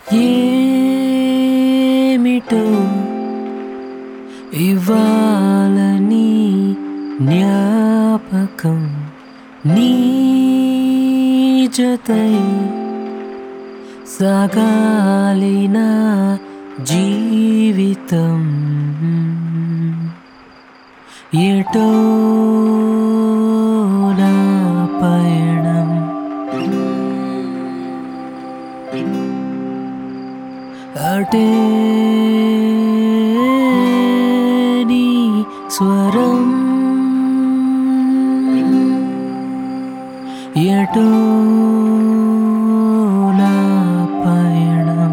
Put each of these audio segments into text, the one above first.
ఏమిటో ఇవ్వాలని జ్ఞాపకం నీ జతై సాగాలిన జీవితం ఎటో నా పయనం అటే నీ స్వరం ఎటో నా పయనం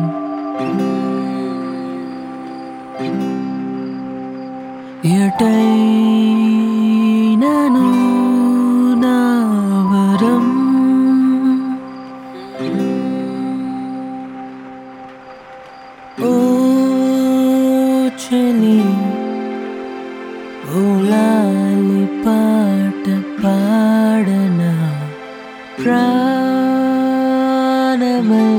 ఎటైనను నా వరం ఓ చెలి ఓ లాలి పాట పాడనా ప్రాణమై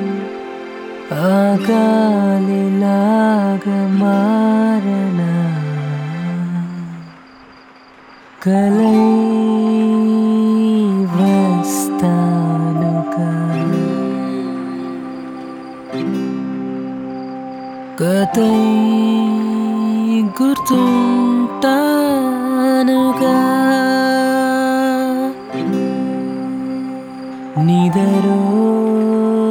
ఆగాలిలాగా మారనా కలై వస్తానుగా కథై గుర్తుంటానుగా నిదరో